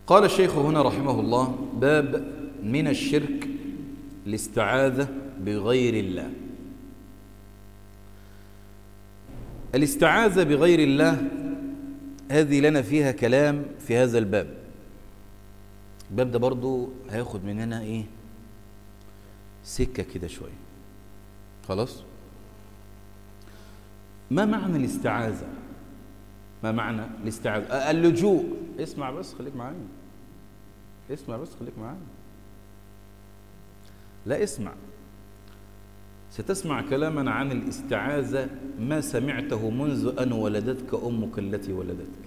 قال الشيخ هنا رحمه الله باب من الشرك الاستعاذة بغير الله الاستعاذة بغير الله هذه لنا فيها كلام في هذا الباب الباب ده برضو هياخد مننا ايه سكة كده شوية خلاص ما معنى الاستعاذة ما معنى الاستعاذة آه، اللجوء اسمع بس خليك معايا اسمع بس خليك معايا لا اسمع ستسمع كلاما عن الاستعاذة ما سمعته منذ أن ولدتك أمك التي ولدتك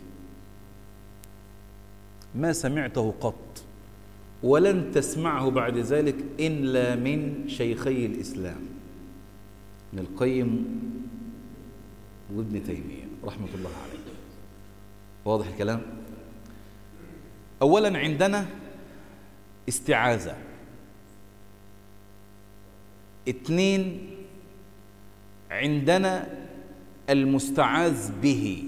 ما سمعته قط ولن تسمعه بعد ذلك إلا من شيخي الإسلام ابن القيم وابن تيمية رحمة الله عليه واضح الكلام أولا عندنا استعاذة اتنين عندنا المستعاذ به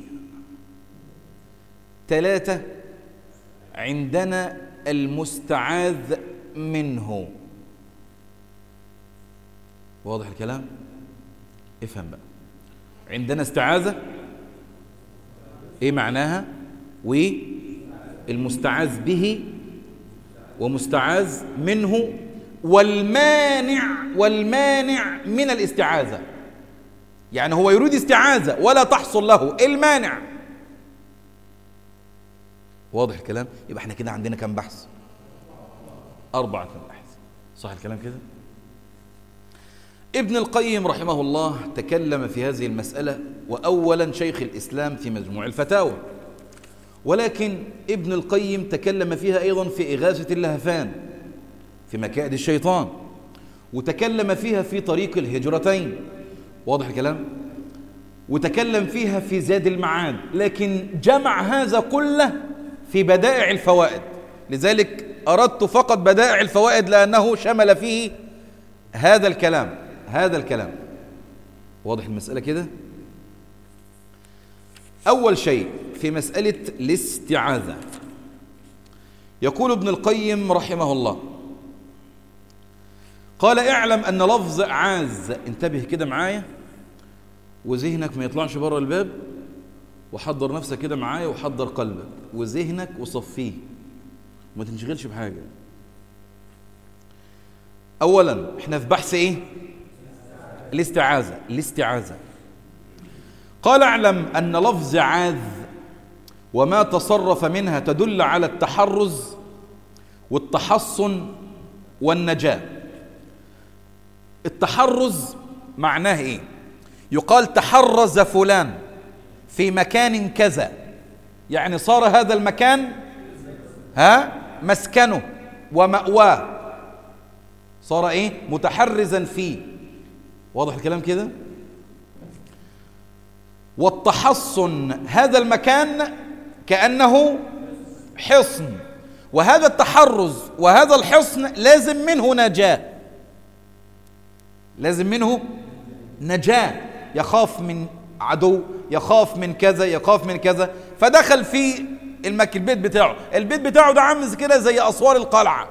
ثلاثة عندنا المستعاذ منه واضح الكلام افهم بقى عندنا استعاذة ايه معناها والمستعاذ به ومستعاذ منه والمانع والمانع من الاستعاذة يعني هو يريد استعاذة ولا تحصل له إيه المانع واضح الكلام يبقى احنا كده عندنا كم بحث أربعة بحث صح الكلام كده ابن القيم رحمه الله تكلم في هذه المسألة وأولا شيخ الإسلام في مجموع الفتاوى ولكن ابن القيم تكلم فيها أيضا في إغاثة اللهفان في مكائد الشيطان وتكلم فيها في طريق الهجرتين واضح الكلام وتكلم فيها في زاد المعاد لكن جمع هذا كله في بدائع الفوائد لذلك أردت فقط بدائع الفوائد لأنه شمل فيه هذا الكلام هذا الكلام واضح المسألة كده أول شيء في مسألة الاستعاذة يقول ابن القيم رحمه الله قال اعلم أن لفظ عاز انتبه كده معايا وذهنك ما يطلعش بره الباب وحضر نفسك كده معايا وحضر قلبك وذهنك وصفيه وما تنشغلش بحاجة أولا احنا في بحث ايه الاستعاذة الاستعاذة قال اعلم أن لفظ عاذ وما تصرف منها تدل على التحرز والتحصن والنجاة التحرز معناه ايه يقال تحرز فلان في مكان كذا يعني صار هذا المكان ها مسكنه ومأواه صار ايه متحرزا فيه واضح الكلام كده والتحصن هذا المكان كأنه حصن وهذا التحرز وهذا الحصن لازم منه نجاة لازم منه نجاة يخاف من عدو يخاف من كذا يخاف من كذا فدخل في المك البيت بتاعه البيت بتاعه ده عامل كده زي أسوار القلعة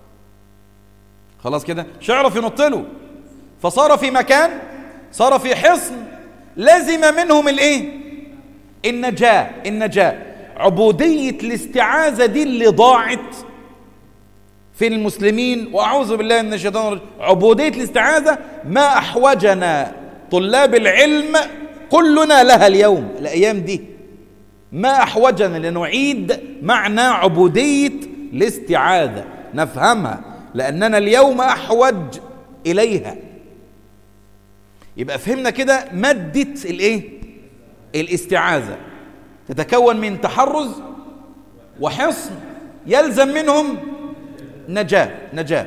خلاص كده مش هيعرف ينط له فصار في مكان صار في حصن لزم منهم الايه النجاة النجاة عبودية الاستعاذة دي اللي ضاعت في المسلمين وأعوذ بالله من الشيطان الرجيم عبودية الاستعاذة ما أحوجنا طلاب العلم كلنا لها اليوم الأيام دي ما أحوجنا لنعيد معنى عبودية الاستعاذة نفهمها لأننا اليوم أحوج إليها يبقى فهمنا كده مادة الايه الاستعاذة تتكون من تحرز وحصن يلزم منهم نجاة نجاة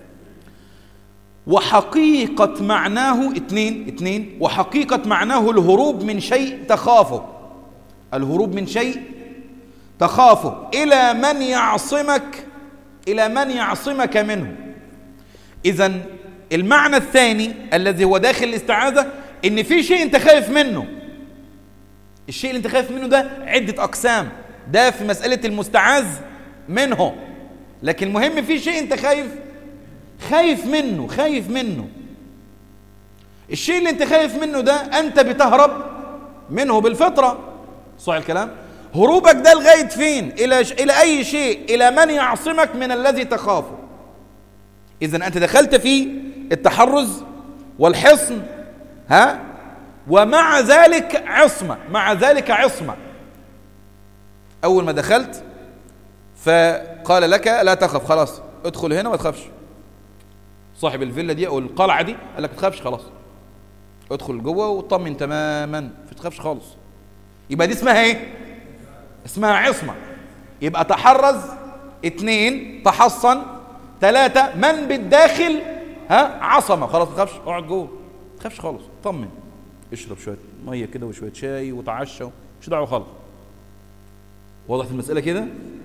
وحقيقة معناه اتنين اتنين وحقيقة معناه الهروب من شيء تخافه الهروب من شيء تخافه إلى من يعصمك إلى من يعصمك منه إذا المعنى الثاني الذي هو داخل الاستعاذة إن في شيء أنت خايف منه الشيء اللي أنت خايف منه ده عدة أقسام ده في مسألة المستعاذ منه لكن المهم في شيء انت خايف خايف منه خايف منه الشيء اللي انت خايف منه ده انت بتهرب منه بالفطرة صح الكلام هروبك ده لغاية فين إلى, ش... إلى أي شيء إلى من يعصمك من الذي تخافه إذا أنت دخلت في التحرز والحصن ها ومع ذلك عصمة مع ذلك عصمة أول ما دخلت فقال لك لا تخف خلاص ادخل هنا ما تخافش صاحب الفيلا دي أو القلعة دي قال لك ما تخافش خلاص ادخل جوه وطمن تماما ما تخافش خالص يبقى دي اسمها ايه اسمها عصمة يبقى تحرز اتنين تحصن ثلاثة من بالداخل ها عصمة خلاص ما تخافش اقعد جوه ما تخافش خالص طمن اشرب شوية مية كده وشوية شاي وتعشى مش دعوة خالص وضحت المسألة كده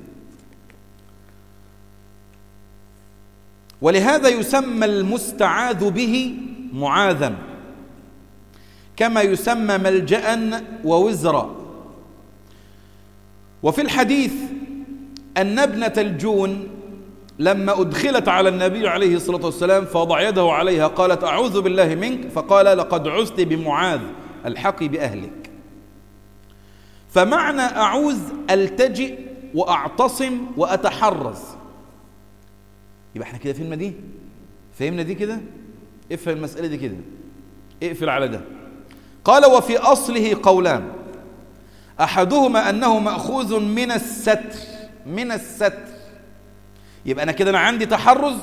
ولهذا يسمى المستعاذ به معاذا كما يسمى ملجأ ووزرا وفي الحديث أن ابنة الجون لما أدخلت على النبي عليه الصلاة والسلام فوضع يده عليها قالت أعوذ بالله منك فقال لقد عزت بمعاذ الحقي بأهلك فمعنى أعوذ ألتجئ وأعتصم وأتحرز يبقى احنا كده فهمنا دي فهمنا دي كده افهم المسألة دي كده اقفل على ده قال وفي أصله قولان أحدهما أنه مأخوذ من الستر من الستر يبقى أنا كده أنا عندي تحرز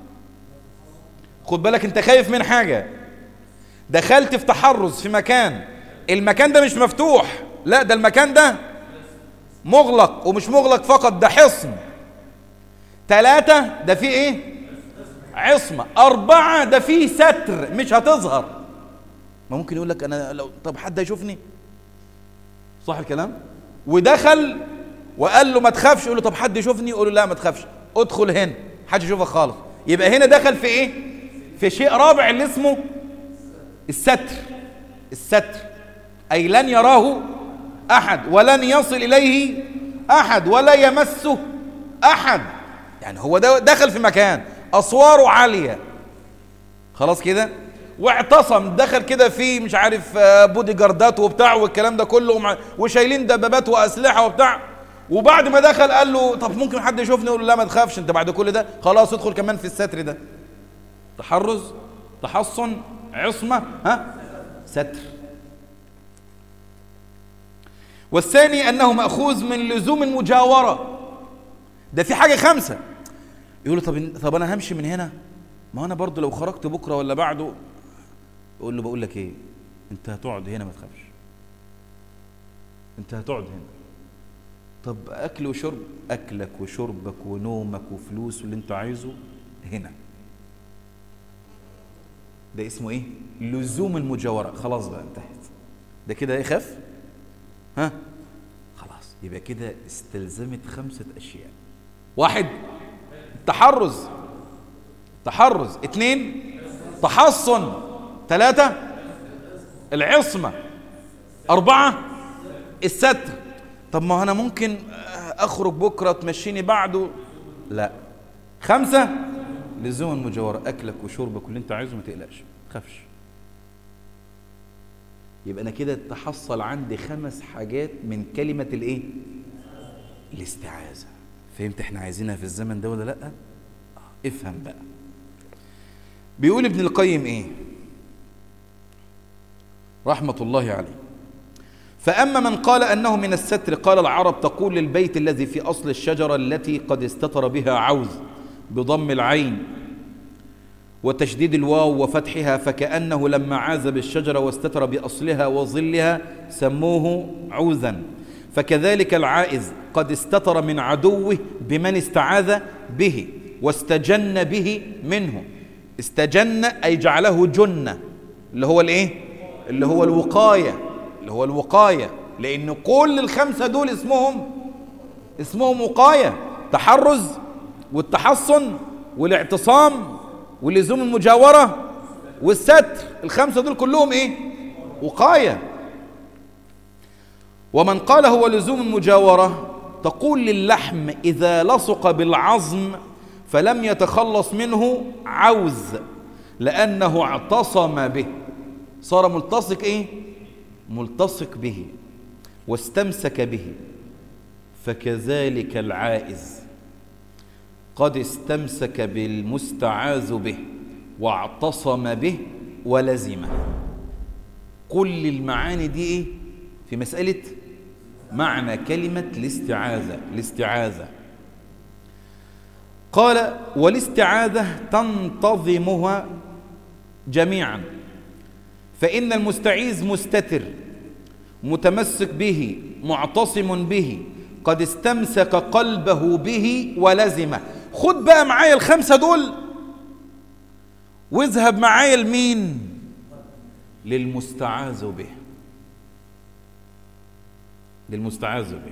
خد بالك أنت خايف من حاجة دخلت في تحرز في مكان المكان ده مش مفتوح لا ده المكان ده مغلق ومش مغلق فقط ده حصن ثلاثة ده فيه ايه عصمة أربعة ده فيه ستر مش هتظهر ما ممكن يقول لك أنا لو طب حد هيشوفني صح الكلام ودخل وقال له ما تخافش يقول له طب حد يشوفني يقول له لا ما تخافش ادخل هنا حد يشوفك خالص يبقى هنا دخل في ايه في شيء رابع اللي اسمه الستر الستر أي لن يراه أحد ولن يصل إليه أحد ولا يمسه أحد يعني هو دخل في مكان أسواره عالية خلاص كده واعتصم دخل كده في مش عارف بودي جاردات وبتاع والكلام ده كله وشايلين دبابات وأسلحة وبتاع وبعد ما دخل قال له طب ممكن حد يشوفني يقول له لا ما تخافش انت بعد كل ده خلاص ادخل كمان في الستر ده تحرز تحصن عصمة ها ستر والثاني أنه مأخوذ من لزوم المجاورة ده في حاجة خمسة يقول له طب طب أنا همشي من هنا ما أنا برضو لو خرجت بكرة ولا بعده يقول له بقول لك إيه أنت هتقعد هنا ما تخافش أنت هتقعد هنا طب أكل وشرب أكلك وشربك ونومك وفلوس واللي أنت عايزه هنا ده اسمه ايه لزوم المجاورة خلاص بقى انتهت ده كده يخف ها خلاص يبقى كده استلزمت خمسة أشياء واحد تحرز تحرز اثنين تحصن ثلاثة العصمة أربعة الستر طب ما أنا ممكن أخرج بكرة تمشيني بعده لا خمسة لزوم المجاورة أكلك وشربك واللي أنت عايزه ما تقلقش ما تخافش يبقى أنا كده تحصل عندي خمس حاجات من كلمة الإيه؟ الاستعاذة فهمت إحنا عايزينها في الزمن ده ولا لأ؟ آه. افهم بقى بيقول ابن القيم إيه؟ رحمة الله عليه فأما من قال أنه من الستر قال العرب تقول للبيت الذي في أصل الشجرة التي قد استتر بها عوز بضم العين وتشديد الواو وفتحها فكأنه لما عاز بالشجرة واستتر بأصلها وظلها سموه عوزا فكذلك العائز قد استتر من عدوه بمن استعاذ به واستجن به منه استجن أي جعله جنة اللي هو الايه اللي هو الوقاية اللي هو الوقاية لأن كل الخمسة دول اسمهم اسمهم وقاية تحرز والتحصن والاعتصام ولزوم المجاورة والستر الخمسة دول كلهم ايه وقاية ومن قال هو لزوم المجاورة تقول للحم إذا لصق بالعظم فلم يتخلص منه عوز لأنه اعتصم به صار ملتصق إيه؟ ملتصق به واستمسك به فكذلك العائز قد استمسك بالمستعاذ به واعتصم به ولزمه كل المعاني دي ايه في مسألة معنى كلمة الاستعاذة الاستعاذة قال والاستعاذة تنتظمها جميعا فإن المستعيذ مستتر متمسك به معتصم به قد استمسك قلبه به ولزمه خد بقى معايا الخمسة دول واذهب معايا لمين للمستعاذ به للمستعاذ به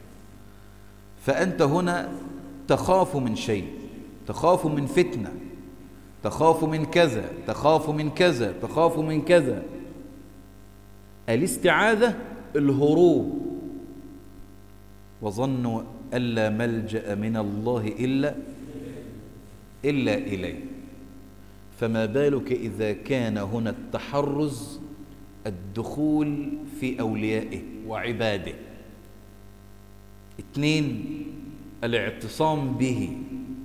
فأنت هنا تخاف من شيء تخاف من فتنة تخاف من كذا تخاف من كذا تخاف من كذا الاستعاذة الهروب وظنوا ألا ملجأ من الله إلا إلا إليه فما بالك إذا كان هنا التحرز الدخول في أوليائه وعباده اثنين الاعتصام به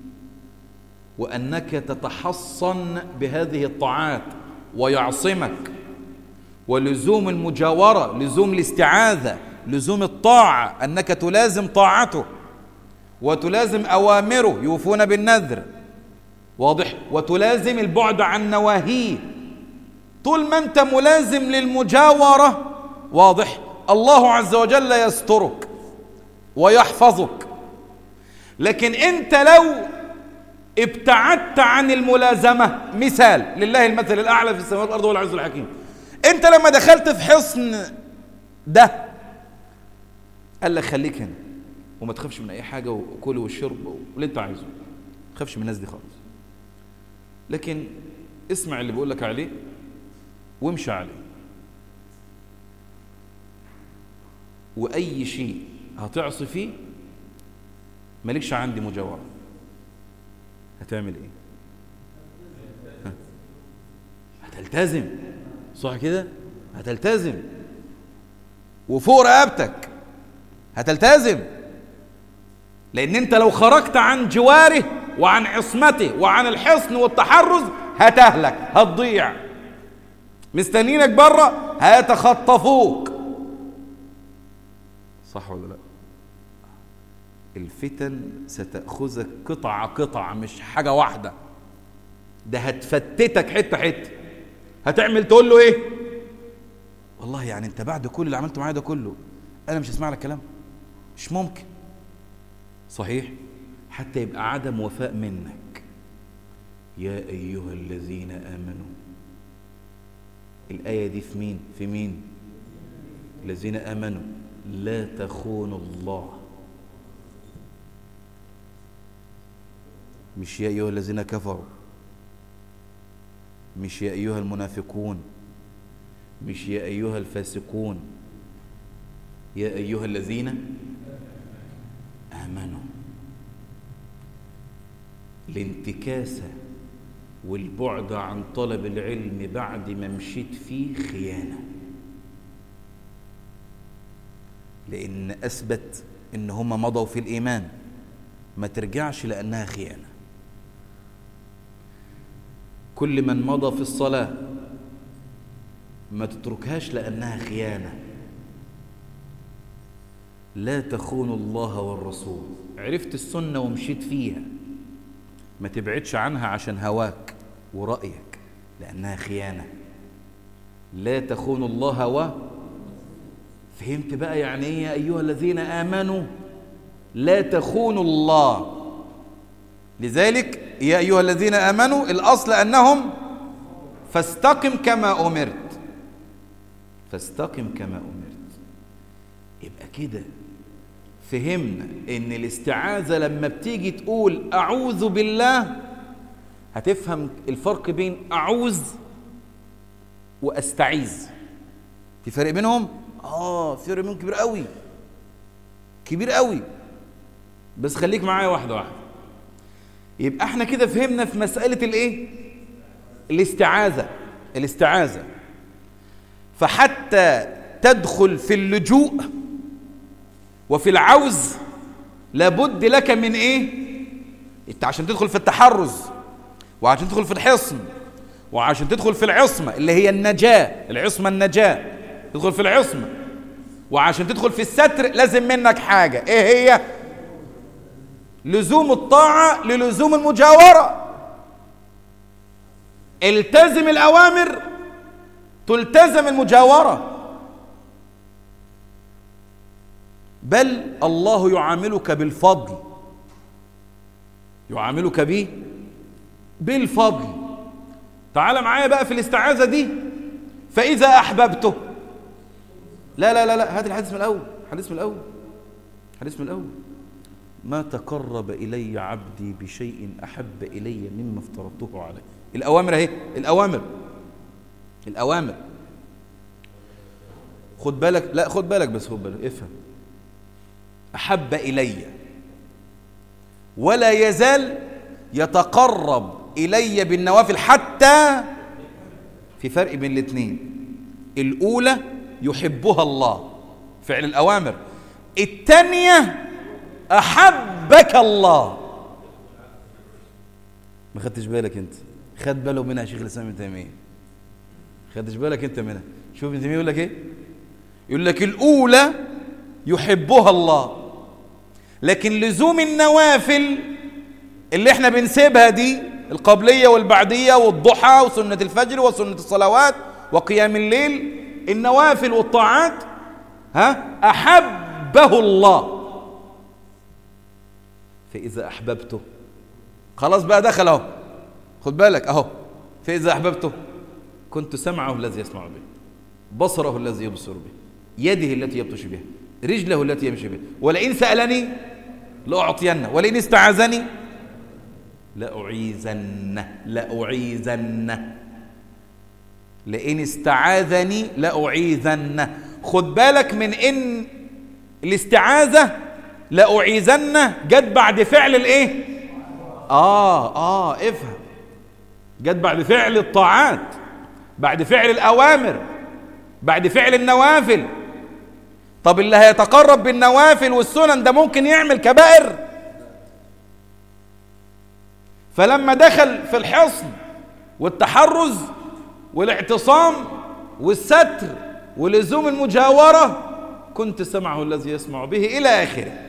وأنك تتحصن بهذه الطاعات ويعصمك ولزوم المجاورة لزوم الاستعاذة لزوم الطاعة أنك تلازم طاعته وتلازم أوامره يوفون بالنذر واضح وتلازم البعد عن نواهيه طول ما أنت ملازم للمجاورة واضح الله عز وجل يسترك ويحفظك لكن أنت لو ابتعدت عن الملازمة مثال لله المثل الأعلى في السماوات والأرض والعز الحكيم أنت لما دخلت في حصن ده قال لك خليك هنا وما تخافش من أي حاجة وكل والشرب واللي أنت عايزه ما تخافش من الناس دي خالص لكن اسمع اللي بقول لك عليه وامشي عليه وأي شيء هتعصي فيه مالكش عندي مجاورة هتعمل ايه ها؟ هتلتزم صح كده هتلتزم وفوق رقبتك هتلتزم لان انت لو خرجت عن جواره وعن عصمته وعن الحصن والتحرز هتهلك هتضيع مستنينك بره هيتخطفوك صح ولا لا الفتن ستأخذك قطع قطع مش حاجة واحدة ده هتفتتك حتة حتة هتعمل تقول له ايه والله يعني انت بعد كل اللي عملته معايا ده كله انا مش هسمع لك كلام مش ممكن صحيح حتى يبقى عدم وفاء منك يا ايها الذين امنوا الايه دي في مين في مين الذين امنوا لا تخونوا الله مش يا أيها الذين كفروا مش يا أيها المنافقون مش يا أيها الفاسقون يا أيها الذين آمنوا الانتكاسة والبعد عن طلب العلم بعد ما مشيت فيه خيانة لأن أثبت إن هم مضوا في الإيمان ما ترجعش لأنها خيانة كل من مضى في الصلاة ما تتركهاش لأنها خيانة لا تخونوا الله والرسول عرفت السنة ومشيت فيها ما تبعدش عنها عشان هواك ورأيك لأنها خيانة لا تخونوا الله و فهمت بقى يعني ايه يا أيها الذين آمنوا لا تخونوا الله لذلك يا أيها الذين آمنوا الأصل أنهم فاستقم كما أمرت فاستقم كما أمرت يبقى كده فهمنا ان الاستعاذة لما بتيجي تقول أعوذ بالله هتفهم الفرق بين أعوذ وأستعيذ في فرق بينهم؟ آه في فرق بينهم كبير قوي كبير قوي بس خليك معايا واحدة واحدة يبقى احنا كده فهمنا في مسألة الايه الاستعاذة الاستعاذة فحتى تدخل في اللجوء وفي العوز لابد لك من ايه انت عشان تدخل في التحرز وعشان تدخل في الحصن وعشان تدخل في العصمة اللي هي النجاة العصمة النجاة تدخل في العصمة وعشان تدخل في الستر لازم منك حاجة ايه هي لزوم الطاعة للزوم المجاورة التزم الأوامر تلتزم المجاورة بل الله يعاملك بالفضل يعاملك به بالفضل تعال معايا بقى في الاستعاذة دي فإذا أحببته لا لا لا لا هات الحديث من الأول حديث من الأول حديث من الأول ما تقرب إلي عبدي بشيء أحب إلي مما افترضته عليه الأوامر اهي الأوامر الأوامر خد بالك لا خد بالك بس خد بالك افهم أحب إلي ولا يزال يتقرب إلي بالنوافل حتى في فرق بين الاثنين الأولى يحبها الله فعل الأوامر الثانية أحبك الله ما خدتش بالك أنت خد باله منها شيخ الإسلام ابن تيمية خدتش بالك أنت منها شوف ابن تيمية يقول لك إيه يقول لك الأولى يحبها الله لكن لزوم النوافل اللي احنا بنسيبها دي القبلية والبعدية والضحى وسنة الفجر وسنة الصلوات وقيام الليل النوافل والطاعات ها أحبه الله فإذا أحببته خلاص بقى دخل اهو خد بالك اهو فإذا أحببته كنت سمعه الذي يسمع به بصره الذي يبصر به يده التي يبطش بها رجله التي يمشي بها ولئن سألني لأعطينه ولئن استعاذني لأعيذنه لأعيذنه لئن استعاذني لأعيذنه خد بالك من إن الاستعاذة لأعيذنه جت بعد فعل الإيه؟ آه آه افهم جت بعد فعل الطاعات بعد فعل الأوامر بعد فعل النوافل طب اللي هيتقرب بالنوافل والسنن ده ممكن يعمل كبائر فلما دخل في الحصن والتحرز والاعتصام والستر ولزوم المجاورة كنت سمعه الذي يسمع به إلى آخره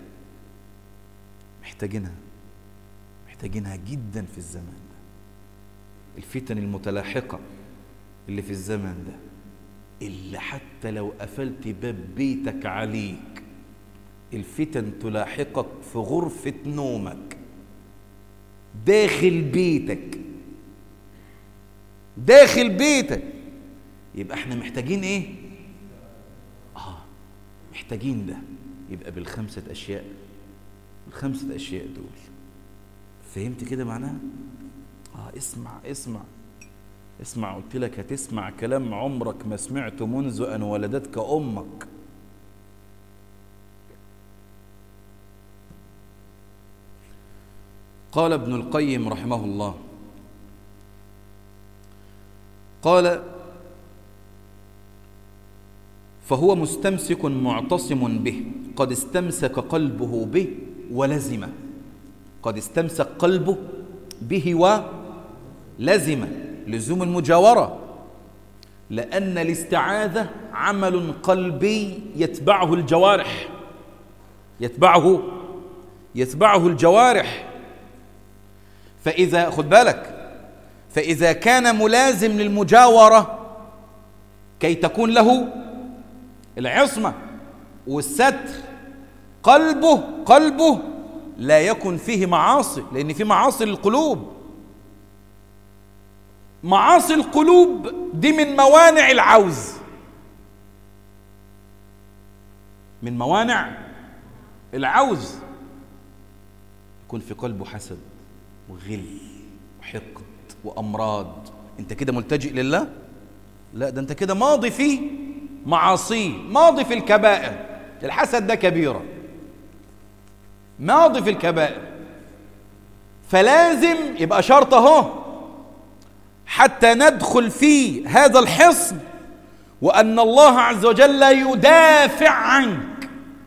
محتاجينها محتاجينها جدا في الزمان ده الفتن المتلاحقة اللي في الزمن ده اللي حتى لو قفلت باب بيتك عليك الفتن تلاحقك في غرفة نومك داخل بيتك داخل بيتك يبقى احنا محتاجين ايه اه محتاجين ده يبقى بالخمسة اشياء الخمسة اشياء دول فهمت كده معناها اه اسمع اسمع اسمع قلت لك هتسمع كلام عمرك ما سمعته منذ ان ولدتك امك قال ابن القيم رحمه الله قال فهو مستمسك معتصم به قد استمسك قلبه به ولزمه قد استمسك قلبه به ولزمه لزوم المجاورة لأن الاستعاذة عمل قلبي يتبعه الجوارح يتبعه يتبعه الجوارح فإذا خد بالك فإذا كان ملازم للمجاورة كي تكون له العصمة والستر قلبه قلبه لا يكن فيه معاصي لأن في معاصي للقلوب معاصي القلوب دي من موانع العوز من موانع العوز يكون في قلبه حسد وغل وحقد وأمراض انت كده ملتجئ لله لا ده انت كده ماضي في معاصيه ماضي في الكبائر الحسد ده كبيرة ماضي في الكبائر فلازم يبقى شرط اهو حتى ندخل في هذا الحصن وأن الله عز وجل يدافع عنك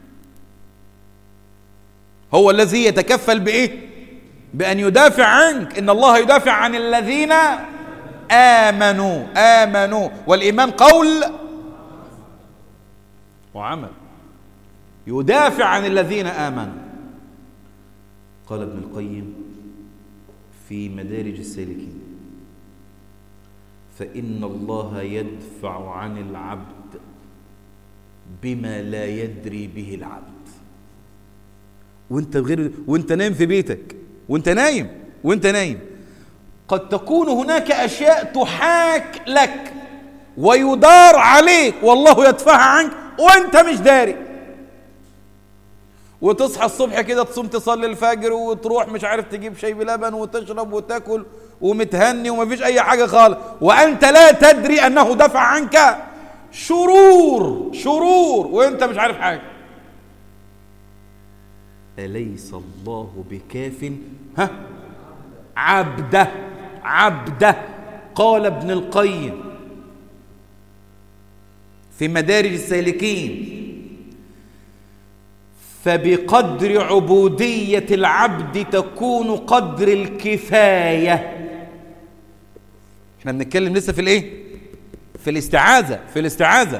هو الذي يتكفل بإيه؟ بأن يدافع عنك إن الله يدافع عن الذين آمنوا آمنوا والإيمان قول وعمل يدافع عن الذين آمنوا قال ابن القيم في مدارج السالكين فإن الله يدفع عن العبد بما لا يدري به العبد وانت غير وانت نايم في بيتك وانت نايم وانت نايم قد تكون هناك أشياء تحاك لك ويدار عليك والله يدفعها عنك وانت مش داري وتصحى الصبح كده تصوم تصلي الفجر وتروح مش عارف تجيب شاي بلبن وتشرب وتاكل ومتهني ومفيش اي حاجه خالص وانت لا تدري انه دفع عنك شرور شرور وانت مش عارف حاجه اليس الله بكاف ها عبده عبده قال ابن القيم في مدارج السالكين فبقدر عبودية العبد تكون قدر الكفاية احنا بنتكلم لسه في الايه في الاستعاذة في الاستعاذة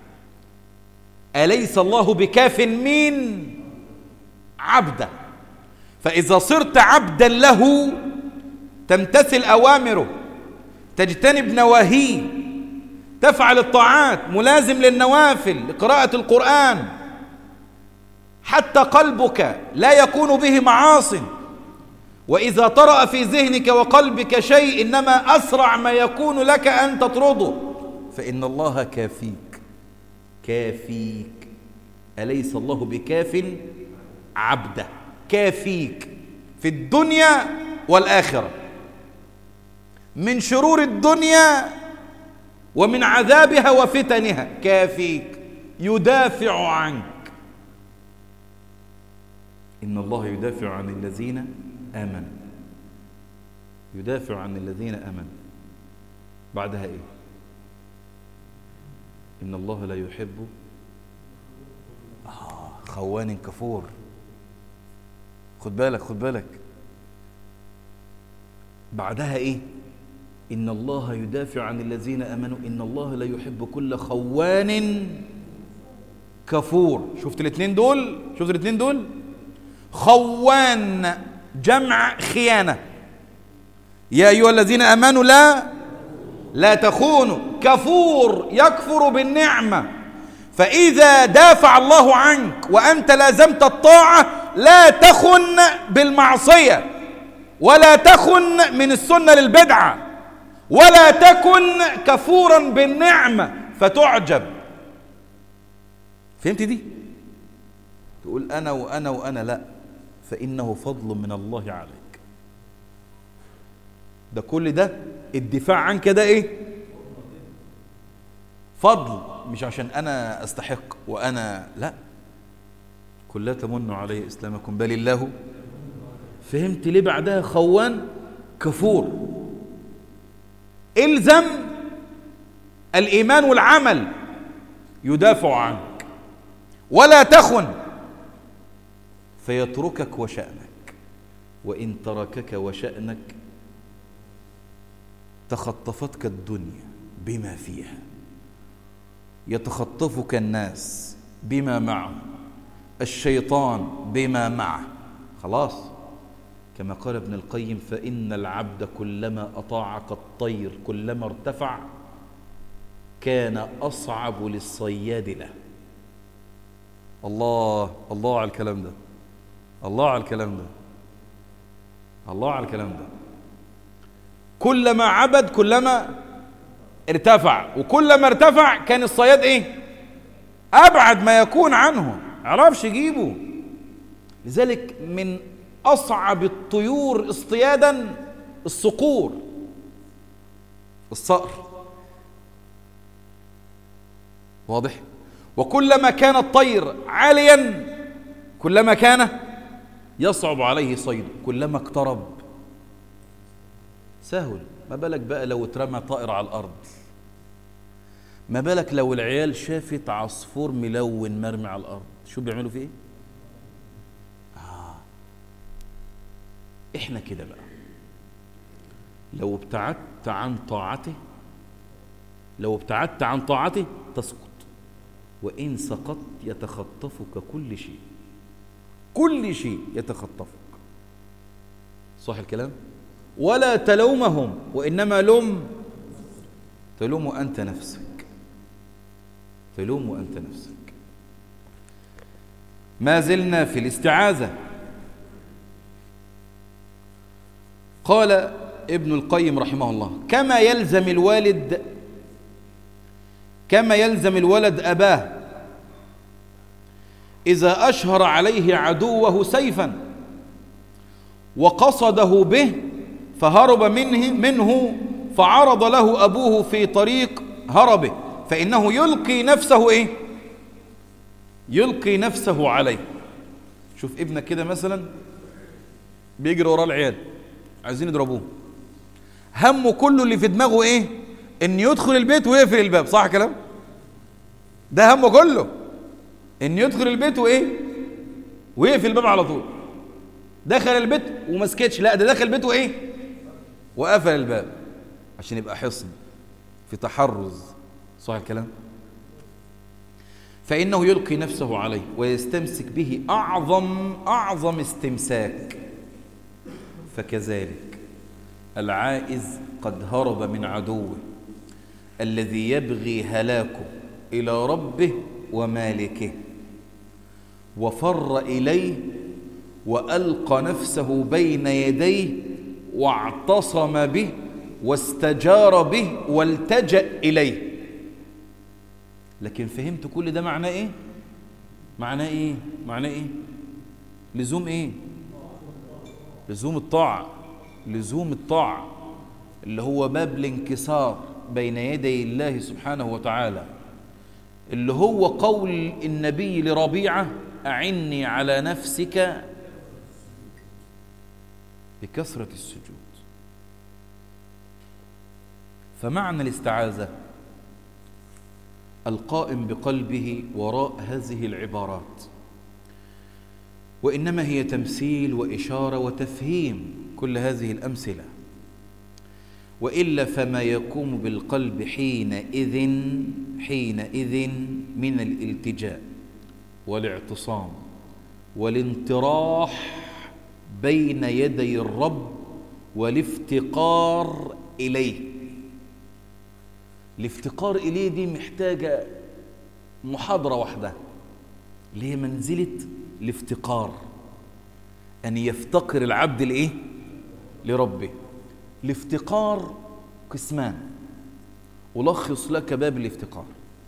أليس الله بكاف مين عبده فإذا صرت عبدا له تمتثل أوامره تجتنب نواهيه تفعل الطاعات ملازم للنوافل لقراءة القرآن حتى قلبك لا يكون به معاصٍ وإذا طرأ في ذهنك وقلبك شيء إنما أسرع ما يكون لك أن تطرده فإن الله كافيك كافيك أليس الله بكاف عبده كافيك في الدنيا والآخرة من شرور الدنيا ومن عذابها وفتنها كافيك يدافع عنك إن الله يدافع عن الذين آمنوا يدافع عن الذين آمنوا بعدها إيه إن الله لا يحب آه خوان كفور خد بالك خد بالك بعدها إيه إن الله يدافع عن الذين آمنوا إن الله لا يحب كل خوان كفور شفت الاثنين دول شفت الاثنين دول خوان جمع خيانة يا أيها الذين أمنوا لا لا تخونوا كفور يكفر بالنعمة فإذا دافع الله عنك وأنت لازمت الطاعة لا تخن بالمعصية ولا تخن من السنة للبدعة ولا تكن كفورا بالنعمة فتعجب فهمت دي تقول أنا وأنا وأنا لا فإنه فضل من الله عليك ده كل ده الدفاع عنك ده إيه فضل مش عشان أنا أستحق وأنا لا قل لا تمنوا علي إسلامكم بل الله فهمت ليه بعدها خوان كفور الزم الإيمان والعمل يدافع عنك ولا تخن فيتركك وشأنك وإن تركك وشأنك تخطفتك الدنيا بما فيها يتخطفك الناس بما معه الشيطان بما معه خلاص كما قال ابن القيم فإن العبد كلما أطاع كالطير كلما ارتفع كان أصعب للصياد له الله الله على الكلام ده الله على الكلام ده الله على الكلام ده كلما عبد كلما ارتفع وكلما ارتفع كان الصياد ايه ابعد ما يكون عنه عرفش يجيبه لذلك من اصعب الطيور اصطيادا الصقور الصقر واضح وكلما كان الطير عاليا كلما كان يصعب عليه صيده كلما اقترب سهل ما بالك بقى لو اترمى طائر على الأرض ما بالك لو العيال شافت عصفور ملون مرمي على الأرض شو بيعملوا فيه آه. احنا كده بقى لو ابتعدت عن طاعته لو ابتعدت عن طاعته تسقط وإن سقطت يتخطفك كل شيء كل شيء يتخطفك صح الكلام ولا تلومهم وإنما لوم تلوم أنت نفسك تلوم أنت نفسك ما زلنا في الاستعاذة قال ابن القيم رحمه الله كما يلزم الوالد كما يلزم الولد أباه إذا أشهر عليه عدوه سيفا وقصده به فهرب منه منه فعرض له أبوه في طريق هربه فإنه يلقي نفسه إيه يلقي نفسه عليه شوف ابنك كده مثلا بيجري وراه العيال عايزين يضربوه همه كله اللي في دماغه ايه ان يدخل البيت ويقفل الباب صح كلام ده همه كله ان يدخل البيت وايه ويقفل الباب على طول دخل البيت وما سكتش لا ده دخل البيت وايه وقفل الباب عشان يبقى حصن في تحرز صح الكلام فإنه يلقي نفسه عليه ويستمسك به أعظم أعظم استمساك فكذلك العائز قد هرب من عدوه الذي يبغي هلاكه إلى ربه ومالكه وفر إليه وألقى نفسه بين يديه واعتصم به واستجار به والتجأ إليه لكن فهمت كل ده معناه إيه؟ معناه إيه؟ معناه إيه؟ لزوم إيه؟ لزوم الطاعة لزوم الطاعة اللي هو باب الانكسار بين يدي الله سبحانه وتعالى اللي هو قول النبي لربيعة أعني على نفسك بكثرة السجود فمعنى الاستعاذة القائم بقلبه وراء هذه العبارات وإنما هي تمثيل وإشارة وتفهيم كل هذه الأمثلة وإلا فما يقوم بالقلب حينئذ حينئذ من الالتجاء والاعتصام والانطراح بين يدي الرب والافتقار إليه الافتقار إليه دي محتاجة محاضرة واحدة اللي هي منزلة الافتقار أن يفتقر العبد لإيه؟ لربه الافتقار قسمان ألخص لك باب الافتقار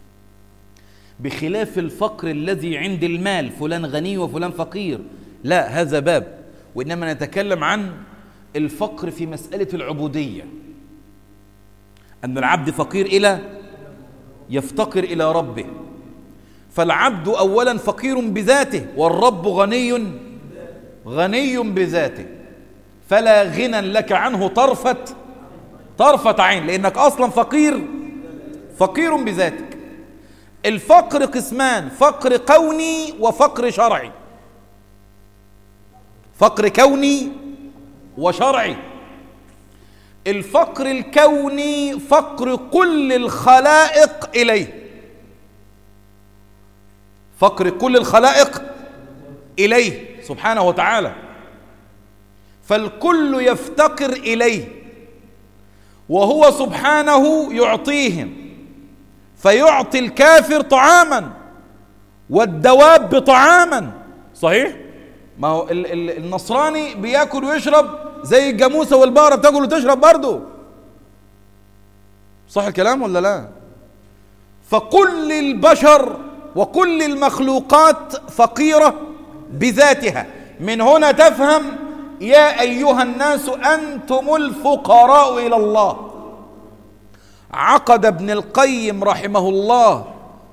بخلاف الفقر الذي عند المال فلان غني وفلان فقير لا هذا باب وإنما نتكلم عن الفقر في مسألة العبودية أن العبد فقير إلى يفتقر إلى ربه فالعبد أولا فقير بذاته والرب غني غني بذاته فلا غنى لك عنه طرفة طرفة عين لأنك أصلا فقير فقير بذاتك الفقر قسمان فقر كوني وفقر شرعي فقر كوني وشرعي الفقر الكوني فقر كل الخلائق إليه فقر كل الخلائق إليه سبحانه وتعالى فالكل يفتقر إليه وهو سبحانه يعطيهم فيعطي الكافر طعاما والدواب طعاما صحيح ما هو ال ال النصراني بياكل ويشرب زي الجاموسه والبقره بتاكل وتشرب برضه صح الكلام ولا لا فكل البشر وكل المخلوقات فقيره بذاتها من هنا تفهم يا ايها الناس انتم الفقراء الى الله عقد ابن القيم رحمه الله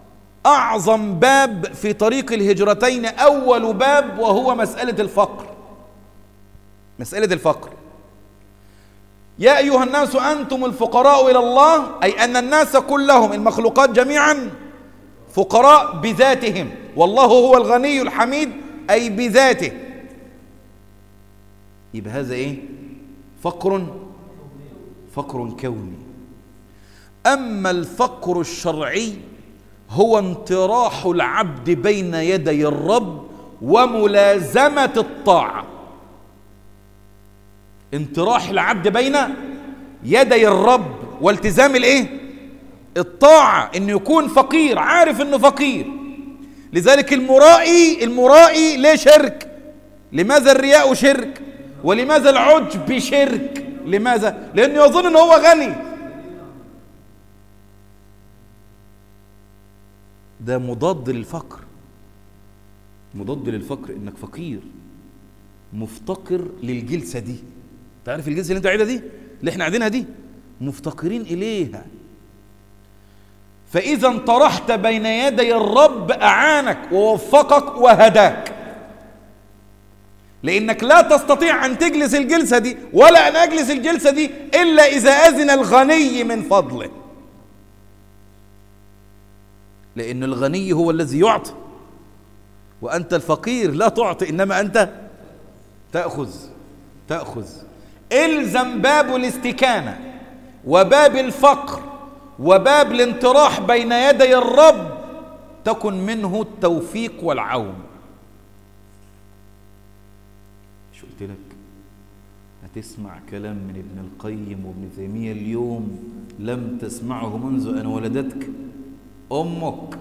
اعظم باب في طريق الهجرتين اول باب وهو مساله الفقر مسألة الفقر يا أيها الناس أنتم الفقراء إلى الله أي أن الناس كلهم المخلوقات جميعا فقراء بذاتهم والله هو الغني الحميد أي بذاته يبقى هذا إيه فقر فقر كوني أما الفقر الشرعي هو انطراح العبد بين يدي الرب وملازمة الطاعة انطراح العبد بين يدي الرب والتزام الايه الطاعة انه يكون فقير عارف انه فقير لذلك المرائي المرائي ليه شرك لماذا الرياء شرك ولماذا العجب شرك لماذا لانه يظن ان هو غني ده مضاد للفقر مضاد للفقر انك فقير مفتقر للجلسة دي تعرف الجلسة اللي انت قاعدها دي اللي احنا قاعدينها دي مفتقرين اليها فاذا انطرحت بين يدي الرب اعانك ووفقك وهداك لانك لا تستطيع ان تجلس الجلسة دي ولا ان اجلس الجلسة دي الا اذا اذن الغني من فضله لأن الغني هو الذي يعطي وأنت الفقير لا تعطي إنما أنت تأخذ تأخذ إلزم باب الاستكانة وباب الفقر وباب الانطراح بين يدي الرب تكن منه التوفيق والعون شو قلت لك هتسمع كلام من ابن القيم وابن تيمية اليوم لم تسمعه منذ أن ولدتك أمك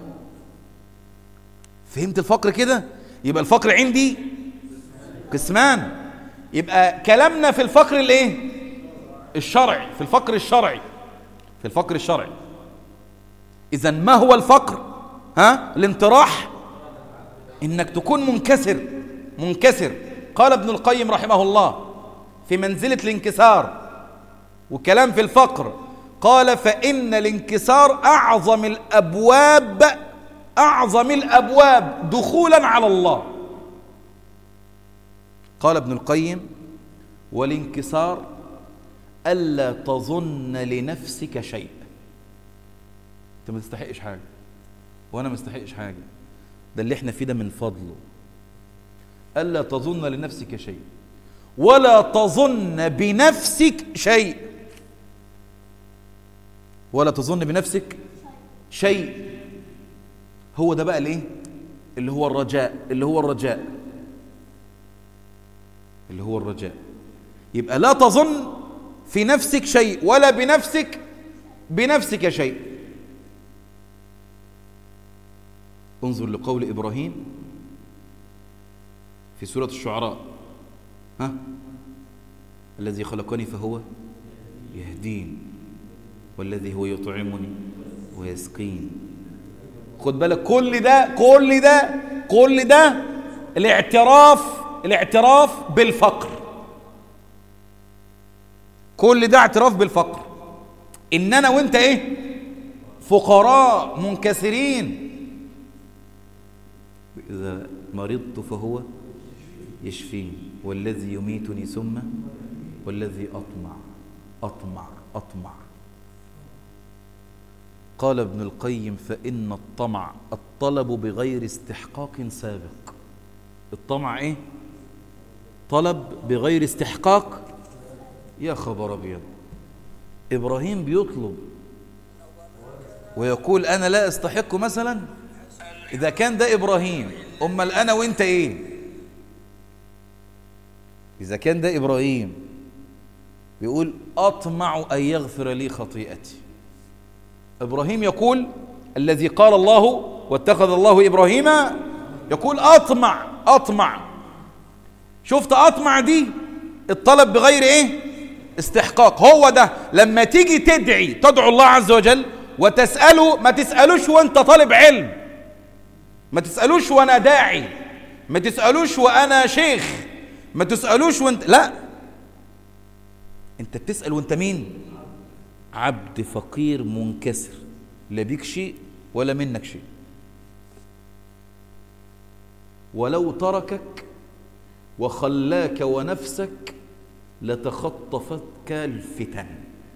فهمت الفقر كده يبقى الفقر عندي قسمان يبقى كلامنا في الفقر الايه الشرعي في الفقر الشرعي في الفقر الشرعي اذا ما هو الفقر ها الانطراح انك تكون منكسر منكسر قال ابن القيم رحمه الله في منزلة الانكسار وكلام في الفقر قال فإن الانكسار أعظم الأبواب أعظم الأبواب دخولا على الله قال ابن القيم والانكسار ألا تظن لنفسك شيء أنت ما تستحقش حاجة وأنا ما استحقش حاجة ده اللي احنا فيه ده من فضله ألا تظن لنفسك شيء ولا تظن بنفسك شيء ولا تظن بنفسك شيء هو ده بقى الايه اللي هو الرجاء اللي هو الرجاء اللي هو الرجاء يبقى لا تظن في نفسك شيء ولا بنفسك بنفسك شيء انظر لقول ابراهيم في سوره الشعراء ها الذي خلقني فهو يهدين والذي هو يطعمني ويسقين خد بالك كل ده كل ده كل ده الاعتراف الاعتراف بالفقر كل ده اعتراف بالفقر ان انا وانت ايه فقراء منكسرين اذا مرضت فهو يشفيني والذي يميتني ثم والذي اطمع اطمع اطمع قال ابن القيم فإن الطمع الطلب بغير استحقاق سابق الطمع ايه طلب بغير استحقاق يا خبر ابيض ابراهيم بيطلب ويقول انا لا استحق مثلا اذا كان ده ابراهيم امال انا وانت ايه اذا كان ده ابراهيم بيقول اطمع ان يغفر لي خطيئتي ابراهيم يقول الذي قال الله واتخذ الله ابراهيم يقول اطمع اطمع شفت اطمع دي الطلب بغير ايه استحقاق هو ده لما تيجي تدعي تدعو الله عز وجل وتسأله ما تسألوش وانت طالب علم ما تسألوش وانا داعي ما تسألوش وانا شيخ ما تسألوش وانت لا انت بتسأل وانت مين عبد فقير منكسر لا بيك شيء ولا منك شيء ولو تركك وخلاك ونفسك لتخطفتك الفتن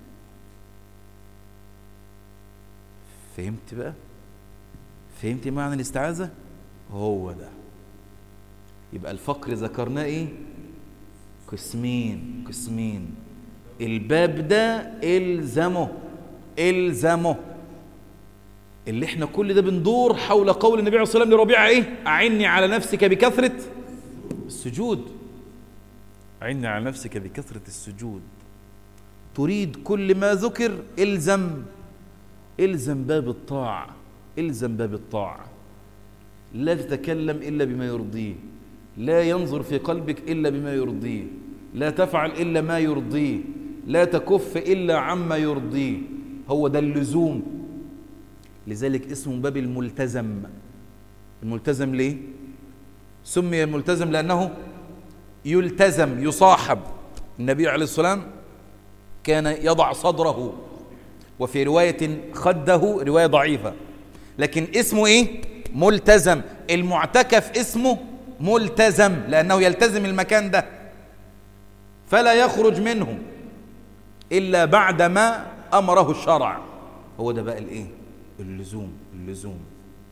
فهمت بقى فهمت معنى الاستعاذة هو ده يبقى الفقر ذكرناه ايه قسمين قسمين الباب ده الزمه الزمه اللي احنا كل ده بندور حول قول النبي عليه الصلاه والسلام لربيعه ايه اعني على نفسك بكثره السجود اعني على نفسك بكثره السجود تريد كل ما ذكر الزم الزم باب الطاعه الزم باب الطاعه لا تتكلم الا بما يرضيه لا ينظر في قلبك الا بما يرضيه لا تفعل الا ما يرضيه لا تكف الا عما يرضيه هو ده اللزوم لذلك اسمه باب الملتزم الملتزم ليه سمي الملتزم لأنه يلتزم يصاحب النبي عليه السلام كان يضع صدره وفي رواية خده رواية ضعيفة لكن اسمه ايه ملتزم المعتكف اسمه ملتزم لأنه يلتزم المكان ده فلا يخرج منه إلا بعدما أمره الشرع هو ده بقى الايه اللزوم اللزوم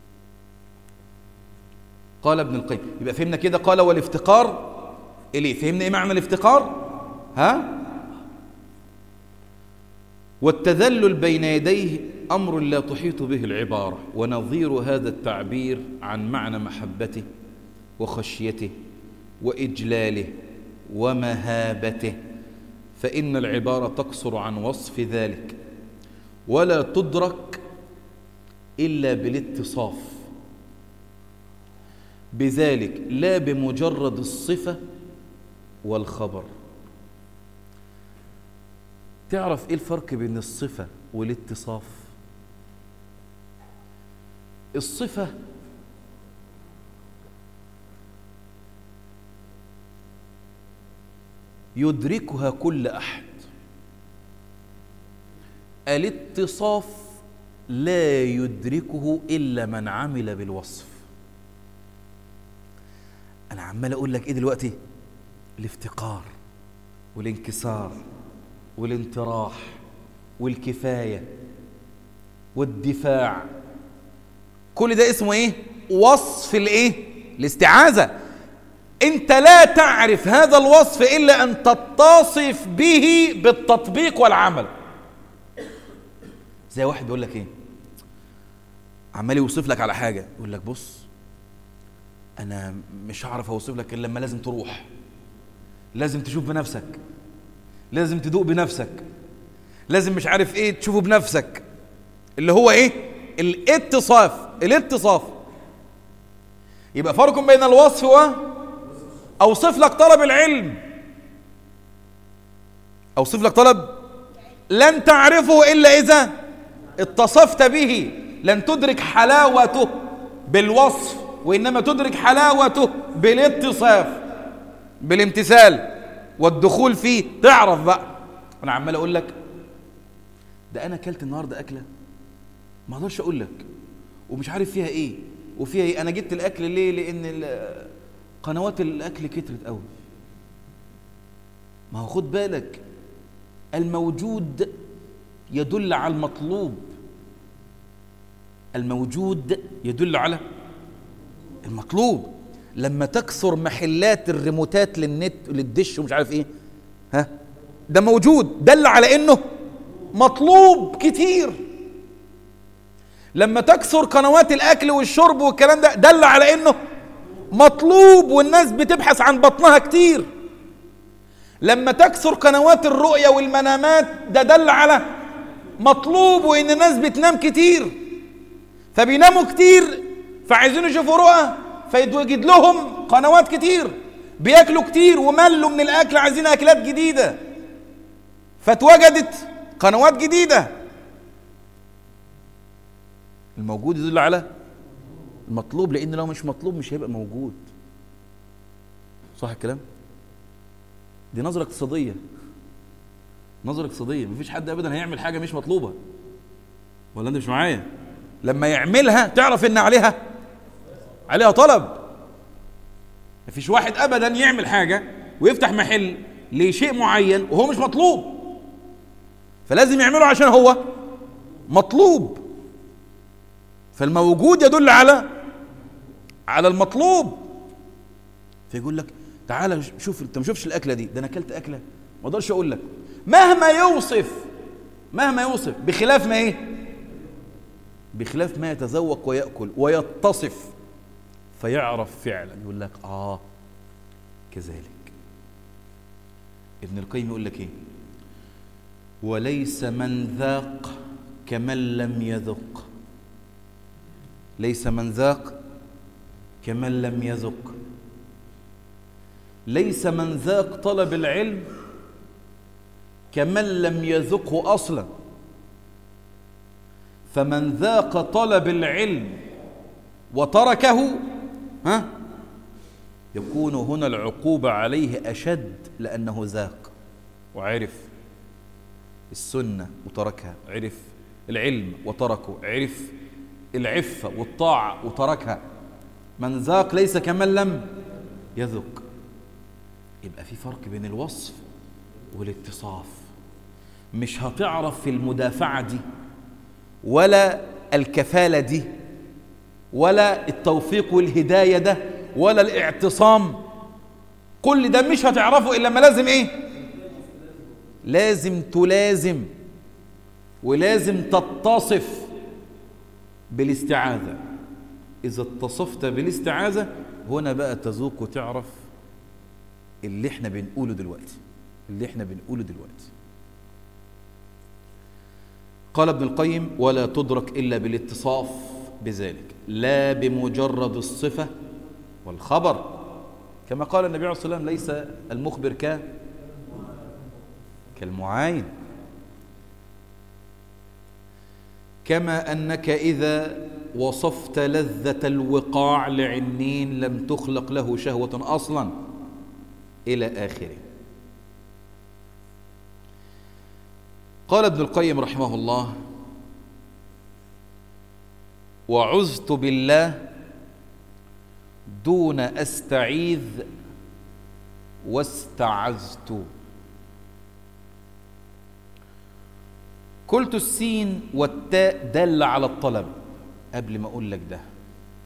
قال ابن القيم يبقى فهمنا كده قال والافتقار إليه فهمنا إيه معنى الافتقار ها والتذلل بين يديه أمر لا تحيط به العبارة ونظير هذا التعبير عن معنى محبته وخشيته وإجلاله ومهابته فإن العبارة تقصر عن وصف ذلك ولا تدرك إلا بالاتصاف بذلك لا بمجرد الصفة والخبر تعرف إيه الفرق بين الصفة والاتصاف الصفة يدركها كل أحد الاتصاف لا يدركه إلا من عمل بالوصف أنا عمال أقول لك إيه دلوقتي الافتقار والانكسار والانطراح والكفاية والدفاع كل ده اسمه ايه وصف الايه الاستعاذة انت لا تعرف هذا الوصف الا ان تتصف به بالتطبيق والعمل زي واحد بيقول لك ايه عمال يوصف لك على حاجه يقول لك بص انا مش هعرف اوصف لك الا لما لازم تروح لازم تشوف بنفسك لازم تدوق بنفسك لازم مش عارف ايه تشوفه بنفسك اللي هو ايه الاتصاف الاتصاف يبقى فرق بين الوصف و اوصف لك طلب العلم اوصف لك طلب لن تعرفه الا اذا اتصفت به لن تدرك حلاوته بالوصف وإنما تدرك حلاوته بالاتصاف بالامتثال والدخول فيه تعرف بقى أنا عمال أقول لك ده أنا أكلت النهاردة أكلة ما أقدرش أقول لك ومش عارف فيها إيه وفيها إيه أنا جبت الأكل ليه لأن قنوات الأكل كترت قوي ما هو خد بالك الموجود يدل على المطلوب الموجود يدل على المطلوب لما تكثر محلات الريموتات للنت للدش ومش عارف ايه ها ده موجود دل على انه مطلوب كتير لما تكثر قنوات الاكل والشرب والكلام ده دل على انه مطلوب والناس بتبحث عن بطنها كتير لما تكثر قنوات الرؤية والمنامات ده دل على مطلوب وان الناس بتنام كتير فبيناموا كتير فعايزين يشوفوا رؤى فيتوجد لهم قنوات كتير بياكلوا كتير وملوا من الاكل عايزين اكلات جديده فاتوجدت قنوات جديده الموجود يدل على المطلوب لان لو مش مطلوب مش هيبقى موجود صح الكلام دي نظره اقتصاديه نظره اقتصاديه مفيش حد ابدا هيعمل حاجه مش مطلوبه ولا انت مش معايا لما يعملها تعرف ان عليها عليها طلب مفيش واحد ابدا يعمل حاجه ويفتح محل لشيء معين وهو مش مطلوب فلازم يعمله عشان هو مطلوب فالموجود يدل على على المطلوب فيقول لك تعالى شوف انت ما شوفش الاكله دي ده انا اكلت اكله ما اقدرش اقول لك مهما يوصف مهما يوصف بخلاف ما ايه بخلاف ما يتذوق ويأكل ويتصف فيعرف فعلا يقول لك آه كذلك ابن القيم يقول لك إيه وليس من ذاق كمن لم يذق ليس من ذاق كمن لم يذق ليس من ذاق طلب العلم كمن لم يذقه أصلاً فمن ذاق طلب العلم وتركه ها يكون هنا العقوبة عليه أشد لأنه ذاق وعرف السنة وتركها عرف العلم وتركه عرف العفة والطاعة وتركها من ذاق ليس كمن لم يذق يبقى في فرق بين الوصف والاتصاف مش هتعرف في المدافعة دي ولا الكفالة دي ولا التوفيق والهداية ده ولا الاعتصام كل ده مش هتعرفه إلا ما لازم إيه لازم تلازم ولازم تتصف بالاستعاذة إذا اتصفت بالاستعاذة هنا بقى تذوق وتعرف اللي احنا بنقوله دلوقتي اللي احنا بنقوله دلوقتي قال ابن القيم ولا تدرك إلا بالاتصاف بذلك لا بمجرد الصفة والخبر كما قال النبي عليه الصلاة والسلام ليس المخبر ك كالمعاين كما أنك إذا وصفت لذة الوقاع لعنين لم تخلق له شهوة أصلا إلى آخره قال ابن القيم رحمه الله وعزت بالله دون استعيذ واستعذت قلت السين والتاء دل على الطلب قبل ما اقول لك ده